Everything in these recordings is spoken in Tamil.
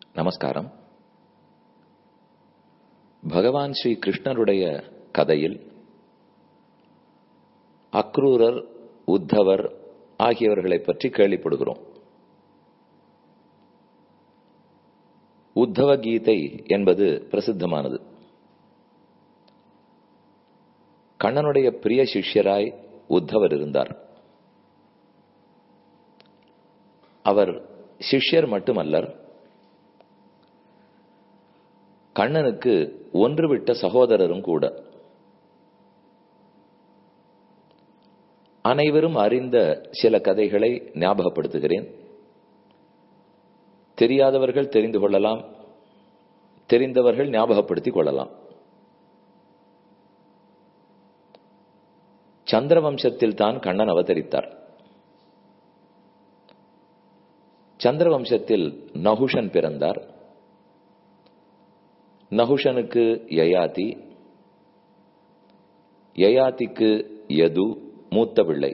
நமஸ்காரம் பகவான் ஸ்ரீ கிருஷ்ணருடைய கதையில் அக்ரூரர் உத்தவர் ஆகியவர்களை பற்றி கேள்விப்படுகிறோம் உத்தவ கீதை என்பது பிரசித்தமானது கண்ணனுடைய பிரிய சிஷ்யராய் உத்தவர் இருந்தார் அவர் சிஷ்யர் மட்டுமல்லர் கண்ணனுக்கு ஒன்றுவிட்ட சகோதரரும் கூட அனைவரும் அறிந்த சில கதைகளை ஞாபகப்படுத்துகிறேன் தெரியாதவர்கள் தெரிந்து கொள்ளலாம் தெரிந்தவர்கள் ஞாபகப்படுத்திக் கொள்ளலாம் சந்திரவம்சத்தில் தான் கண்ணன் அவதரித்தார் சந்திரவம்சத்தில் நகுஷன் பிறந்தார் நகுஷனுக்கு யயாதி யயாதிக்கு யது மூத்த பிள்ளை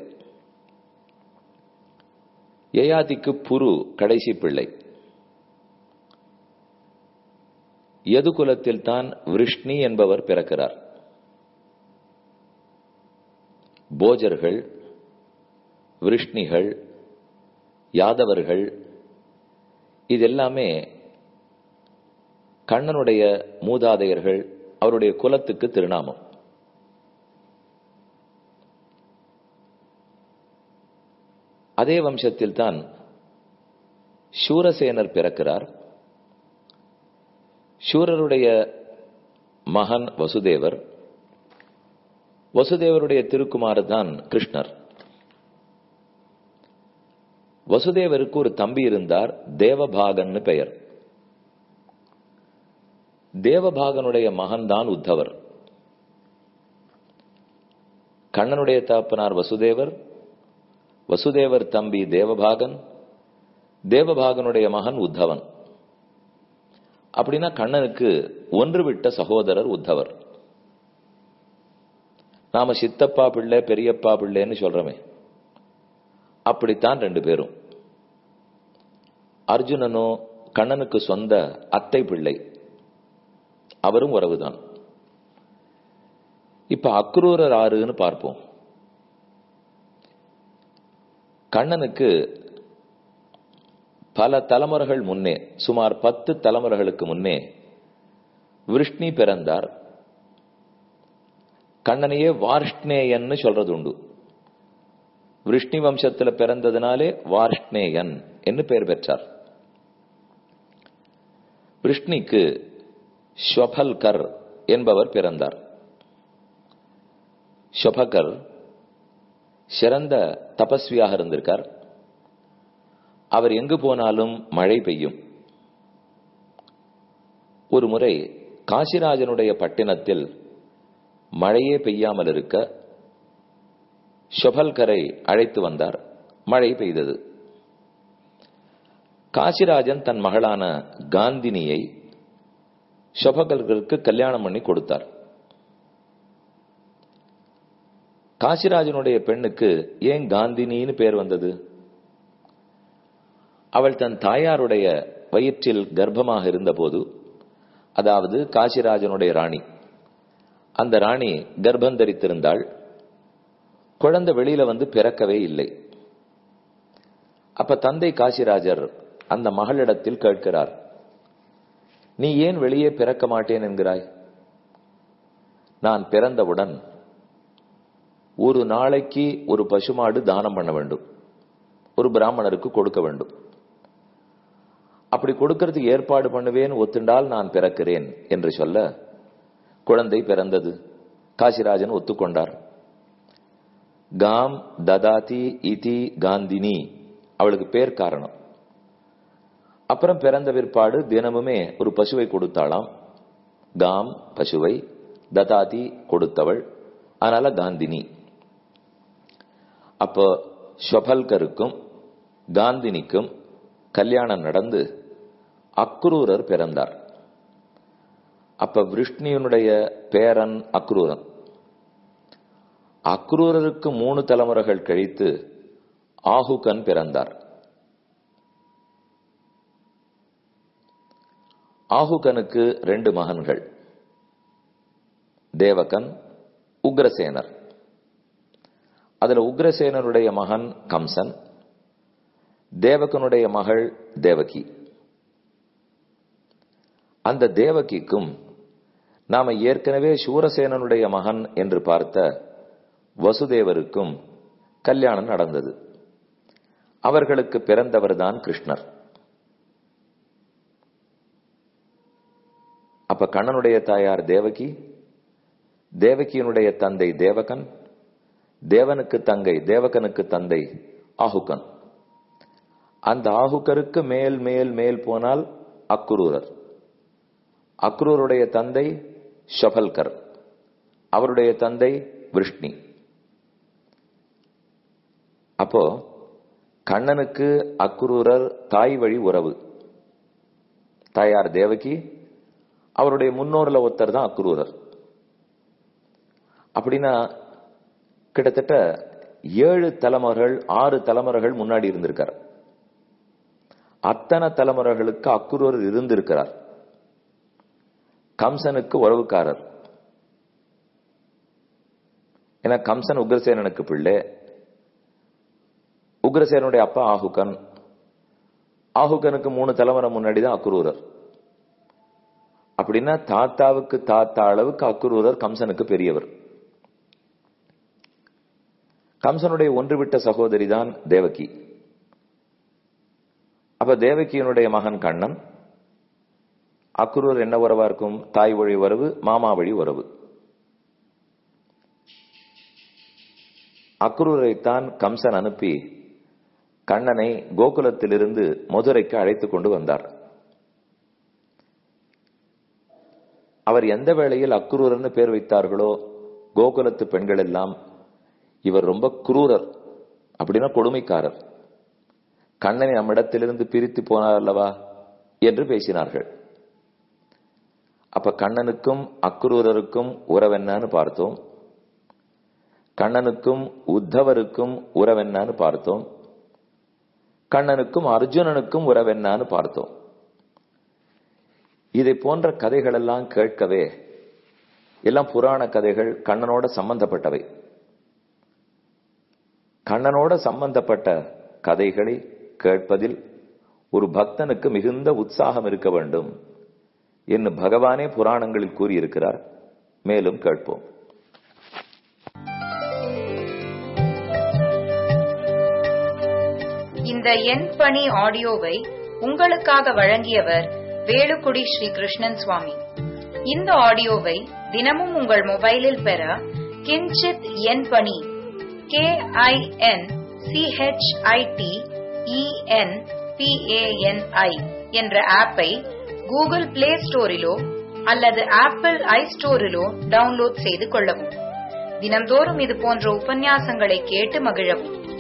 யயாதிக்கு புரு கடைசி பிள்ளை யது குலத்தில் தான் விருஷ்ணி என்பவர் பிறக்கிறார் போஜர்கள் விருஷ்ணிகள் யாதவர்கள் இதெல்லாமே கண்ணனுடைய மூதாதையர்கள் அவருடைய குலத்துக்கு திருநாமம் அதே வம்சத்தில் தான் சூரசேனர் பிறக்கிறார் சூரருடைய மகன் வசுதேவர் வசுதேவருடைய திருக்குமார் தான் கிருஷ்ணர் வசுதேவருக்கு ஒரு தம்பி இருந்தார் தேவபாகன்னு பெயர் தேவபாகனுடைய மகன்தான் உத்தவர் கண்ணனுடைய தாப்பனார் வசுதேவர் வசுதேவர் தம்பி தேவபாகன் தேவபாகனுடைய மகன் உத்தவன் அப்படின்னா கண்ணனுக்கு ஒன்று விட்ட சகோதரர் உத்தவர் நாம சித்தப்பா பிள்ளை பெரியப்பா பிள்ளைன்னு சொல்றோமே அப்படித்தான் ரெண்டு பேரும் அர்ஜுனனோ கண்ணனுக்கு சொந்த அத்தை பிள்ளை அவரும் உறவுதான் இப்ப அக்ரூரர் ஆறுன்னு பார்ப்போம் கண்ணனுக்கு பல தலைமுறைகள் முன்னே சுமார் பத்து தலைமுறைகளுக்கு முன்னே விருஷ்ணி பிறந்தார் கண்ணனையே வார்ஷ்ணேயன்னு சொல்றது உண்டு விருஷ்ணி வம்சத்துல பிறந்ததுனாலே வார்ஷ்ணேயன் என்று பெயர் பெற்றார் விஷ்ணிக்கு ஸ்வபல்கர் என்பவர் பிறந்தார் ஸ்வபகர் சிறந்த தபஸ்வியாக இருந்திருக்கார் அவர் எங்கு போனாலும் மழை பெய்யும் ஒரு முறை காசிராஜனுடைய பட்டினத்தில் மழையே பெய்யாமல் இருக்க ஷொபல்கரை அழைத்து வந்தார் மழை பெய்தது காசிராஜன் தன் மகளான காந்தினியை ஷொபகல்கருக்கு கல்யாணம் பண்ணி கொடுத்தார் காசிராஜனுடைய பெண்ணுக்கு ஏன் காந்தினின்னு பேர் வந்தது அவள் தன் தாயாருடைய வயிற்றில் கர்ப்பமாக இருந்தபோது அதாவது காசிராஜனுடைய ராணி அந்த ராணி கர்ப்பம் தரித்திருந்தாள் குழந்தை வெளியில வந்து பிறக்கவே இல்லை அப்ப தந்தை காசிராஜர் அந்த மகளிடத்தில் கேட்கிறார் நீ ஏன் வெளியே பிறக்க மாட்டேன் என்கிறாய் நான் பிறந்தவுடன் ஒரு நாளைக்கு ஒரு பசுமாடு தானம் பண்ண வேண்டும் ஒரு பிராமணருக்கு கொடுக்க வேண்டும் அப்படி கொடுக்கறதுக்கு ஏற்பாடு பண்ணுவேன் ஒத்துண்டால் நான் பிறக்கிறேன் என்று சொல்ல குழந்தை பிறந்தது காசிராஜன் ஒத்துக்கொண்டார் காம் ததாதி இதி காந்தினி அவளுக்கு பேர் காரணம் அப்புறம் பிறந்த பிற்பாடு தினமுமே ஒரு பசுவை கொடுத்தாளாம் காம் பசுவை ததாதி கொடுத்தவள் அதனால காந்தினி அப்போ ஸ்வபல்கருக்கும் காந்தினிக்கும் கல்யாணம் நடந்து அக்ரூரர் பிறந்தார் அப்ப விஷ்ணுனுடைய பேரன் அக்ரூரன் அக்ரூரருக்கு மூணு தலைமுறைகள் கழித்து ஆகுகன் பிறந்தார் ஆகுகனுக்கு ரெண்டு மகன்கள் தேவகன் உக்ரசேனர் அதுல உக்ரசேனருடைய மகன் கம்சன் தேவகனுடைய மகள் தேவகி அந்த தேவகிக்கும் நாம ஏற்கனவே சூரசேனனுடைய மகன் என்று பார்த்த வசுதேவருக்கும் கல்யாணம் நடந்தது அவர்களுக்கு பிறந்தவர்தான் கிருஷ்ணர் அப்ப கண்ணனுடைய தாயார் தேவகி தேவகியினுடைய தந்தை தேவகன் தேவனுக்கு தங்கை தேவகனுக்கு தந்தை ஆகுகன் அந்த ஆகுகருக்கு மேல் மேல் மேல் போனால் அக்குரூரர் அக்ரூருடைய தந்தை ஷபல்கர் அவருடைய தந்தை விஷ்ணி அப்போ கண்ணனுக்கு அக்குரூரர் தாய் வழி உறவு தாயார் தேவகி அவருடைய முன்னோர்ல ஒருத்தர் தான் அக்ரூரர் அப்படின்னா கிட்டத்தட்ட ஏழு தலைமுறைகள் ஆறு தலைமுறைகள் முன்னாடி இருந்திருக்கார் அத்தனை தலைமுறைகளுக்கு அக்குரூரர் இருந்திருக்கிறார் கம்சனுக்கு உறவுக்காரர் ஏன்னா கம்சன் உக்ரசேனனுக்கு பிள்ளை உக்ரசேனுடைய அப்பா ஆகுகன் ஆகுகனுக்கு மூணு தலைமுறை முன்னாடி தான் அக்குரூரர் அப்படின்னா தாத்தாவுக்கு தாத்தா அளவுக்கு அக்குரூரர் கம்சனுக்கு பெரியவர் கம்சனுடைய ஒன்றுவிட்ட சகோதரி தான் தேவகி அப்ப தேவகியினுடைய மகன் கண்ணன் அக்குரூர் என்ன உறவா இருக்கும் தாய் வழி உறவு மாமா வழி உறவு அக்ரூரைத்தான் கம்சன் அனுப்பி கண்ணனை கோகுலத்திலிருந்து மதுரைக்கு அழைத்துக் கொண்டு வந்தார் அவர் எந்த வேளையில் அக்ரூரர்னு பேர் வைத்தார்களோ கோகுலத்து பெண்கள் எல்லாம் இவர் ரொம்ப குரூரர் அப்படின்னா கொடுமைக்காரர் கண்ணனை நம்மிடத்திலிருந்து பிரித்து போனார் அல்லவா என்று பேசினார்கள் அப்ப கண்ணனுக்கும் அக்ரூரருக்கும் உறவென்னு பார்த்தோம் கண்ணனுக்கும் உத்தவருக்கும் உறவென்னு பார்த்தோம் கண்ணனுக்கும் அர்ஜுனனுக்கும் உறவென்னு பார்த்தோம் இதை போன்ற கதைகள் எல்லாம் கேட்கவே எல்லாம் புராண கதைகள் கண்ணனோட சம்பந்தப்பட்டவை கண்ணனோட சம்பந்தப்பட்ட கதைகளை கேட்பதில் ஒரு பக்தனுக்கு மிகுந்த உற்சாகம் இருக்க வேண்டும் என்று பகவானே புராணங்களில் கூறியிருக்கிறார் மேலும் கேட்போம் இந்த என் பணி ஆடியோவை உங்களுக்காக வழங்கியவர் வேலுக்குடி ஸ்ரீ கிருஷ்ணன் சுவாமி இந்த ஆடியோவை தினமும் உங்கள் மொபைலில் பெற கிஞ்சித் என் பணி கே ஐ என் சிஹெச்ஐடி இஎன் பிஏஎன்ஐ என்ற ஆப்பை கூகுள் பிளே ஸ்டோரிலோ அல்லது ஆப்பிள் ஐ ஸ்டோரிலோ டவுன்லோட் செய்து கொள்ளவும் தினம்தோறும் இது போன்ற உபன்யாசங்களை கேட்டு மகிழவும்